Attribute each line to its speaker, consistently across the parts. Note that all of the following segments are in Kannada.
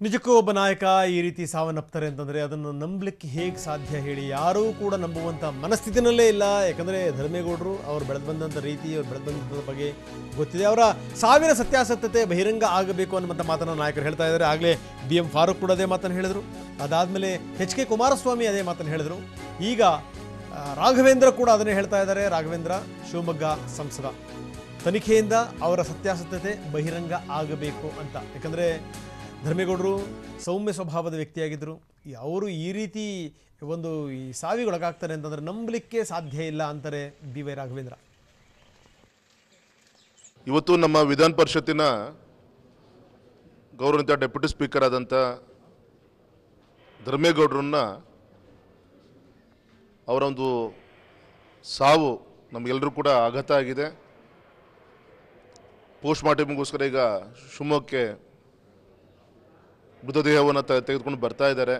Speaker 1: ನಿಜಕ್ಕೂ ಒಬ್ಬ ನಾಯಕ ಈ ರೀತಿ ಸಾವನ್ನಪ್ತಾರೆ ಅಂತಂದರೆ ಅದನ್ನು ನಂಬಲಿಕ್ಕೆ ಹೇಗೆ ಸಾಧ್ಯ ಹೇಳಿ ಯಾರೂ ಕೂಡ ನಂಬುವಂಥ ಮನಸ್ಥಿತಿನಲ್ಲೇ ಇಲ್ಲ ಯಾಕಂದರೆ ಧರ್ಮೇಗೌಡರು ಅವ್ರು ಬೆಳೆದು ಬಂದಂಥ ರೀತಿ ಅವ್ರು ಬೆಳೆದು ಬಂದಂಥ ಬಗ್ಗೆ ಗೊತ್ತಿದೆ ಅವರ ಸಾವಿನ ಸತ್ಯಾಸತ್ಯತೆ ಬಹಿರಂಗ ಆಗಬೇಕು ಅನ್ನುವಂಥ ಮಾತನ್ನು ನಾಯಕರು ಹೇಳ್ತಾ ಇದ್ದಾರೆ ಆಗಲೇ ಬಿ ಎಂ ಫಾರೂಕ್ ಕೂಡ ಅದೇ ಮಾತನ್ನು ಹೇಳಿದರು ಅದಾದಮೇಲೆ ಎಚ್ ಕೆ ಕುಮಾರಸ್ವಾಮಿ ಅದೇ ಮಾತನ್ನು ಹೇಳಿದರು ಈಗ ಆ, ರಾಘವೇಂದ್ರ ಕೂಡ ಅದನ್ನೇ ಹೇಳ್ತಾ ಇದ್ದಾರೆ ರಾಘವೇಂದ್ರ ಶಿವಮೊಗ್ಗ ಸಂಸದ ತನಿಖೆಯಿಂದ ಅವರ ಸತ್ಯಾಸತ್ಯತೆ ಬಹಿರಂಗ ಆಗಬೇಕು ಅಂತ ಯಾಕಂದರೆ ಧರ್ಮೇಗೌಡರು ಸೌಮ್ಯ ಸ್ವಭಾವದ ವ್ಯಕ್ತಿಯಾಗಿದ್ದರು ಈ ಅವರು ಈ ರೀತಿ ಒಂದು ಈ ಸಾವಿಗೊಳಗಾಗ್ತಾರೆ ಅಂತಂದರೆ ನಂಬಲಿಕ್ಕೆ ಸಾಧ್ಯ ಇಲ್ಲ ಅಂತಾರೆ ಬಿ ವೈ ರಾಘವೇಂದ್ರ
Speaker 2: ಇವತ್ತು ನಮ್ಮ ವಿಧಾನ ಪರಿಷತ್ತಿನ ಗೌರವಿತ ಡೆಪ್ಯೂಟಿ ಸ್ಪೀಕರ್ ಆದಂಥ ಧರ್ಮೇಗೌಡರನ್ನ ಅವರ ಒಂದು ಸಾವು ನಮಗೆಲ್ಲರೂ ಕೂಡ ಆಘಾತ ಆಗಿದೆ ಪೋಸ್ಟ್ ಮಾರ್ಟಮ್ಗೋಸ್ಕರ ಈಗ ಶಿವಮೊಗ್ಗಕ್ಕೆ ಮೃತದೇಹವನ್ನು ತ ತೆಗೆದುಕೊಂಡು ಬರ್ತಾ ಇದ್ದಾರೆ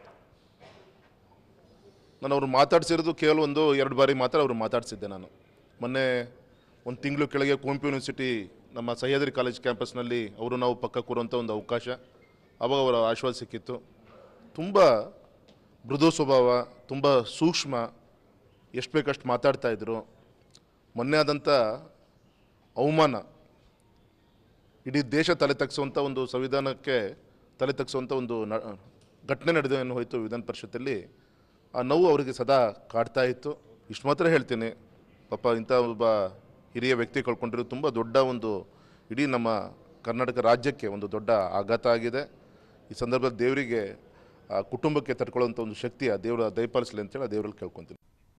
Speaker 2: ನಾನು ಅವ್ರು ಮಾತಾಡ್ಸಿರೋದು ಕೇವಲ ಒಂದು ಎರಡು ಬಾರಿ ಮಾತ್ರ ಅವ್ರು ಮಾತಾಡಿಸಿದ್ದೆ ನಾನು ಮೊನ್ನೆ ಒಂದು ತಿಂಗಳು ಕೆಳಗೆ ಕುವೆಂಪು ಯೂನಿವರ್ಸಿಟಿ ನಮ್ಮ ಸಹ್ಯಾದ್ರಿ ಕಾಲೇಜ್ ಕ್ಯಾಂಪಸ್ನಲ್ಲಿ ಅವರು ನಾವು ಪಕ್ಕ ಕೂರುವಂಥ ಒಂದು ಅವಕಾಶ ಆವಾಗ ಅವರ ಆಶೀರ್ವಾದ ಸಿಕ್ಕಿತ್ತು ತುಂಬ ಮೃದು ಸ್ವಭಾವ ತುಂಬ ಸೂಕ್ಷ್ಮ ಎಷ್ಟು ಬೇಕಷ್ಟು ಮಾತಾಡ್ತಾ ಇದ್ರು ಮೊನ್ನೆ ಆದಂಥ ಅವಮಾನ ಇಡೀ ದೇಶ ತಲೆ ತಗ್ಸುವಂಥ ಒಂದು ಸಂವಿಧಾನಕ್ಕೆ ತಲೆ ತಗ್ಸುವಂಥ ಒಂದು ನ ಘಟನೆ ನಡೆದು ಏನು ಹೋಯಿತು ವಿಧಾನ ಪರಿಷತ್ತಲ್ಲಿ ಆ ನೋವು ಅವರಿಗೆ ಸದಾ ಕಾಡ್ತಾ ಇತ್ತು ಇಷ್ಟು ಮಾತ್ರ ಹೇಳ್ತೀನಿ ಪಾಪ ಇಂಥ ಒಬ್ಬ ಹಿರಿಯ ವ್ಯಕ್ತಿ ಕಳ್ಕೊಂಡಿರೋದು ತುಂಬ ದೊಡ್ಡ ಒಂದು ಇಡೀ ನಮ್ಮ ಕರ್ನಾಟಕ ರಾಜ್ಯಕ್ಕೆ ಒಂದು ದೊಡ್ಡ ಆಘಾತ ಆಗಿದೆ ಈ ಸಂದರ್ಭದಲ್ಲಿ ದೇವರಿಗೆ ಆ ಕುಟುಂಬಕ್ಕೆ ತಡ್ಕೊಳ್ಳೋಂಥ ಒಂದು ಶಕ್ತಿ ಆ ದೇವರ ದಯಪಾಲಿಸಲಿ ಅಂತೇಳಿ ಆ ದೇವರಲ್ಲಿ ಕೇಳ್ಕೊತೀನಿ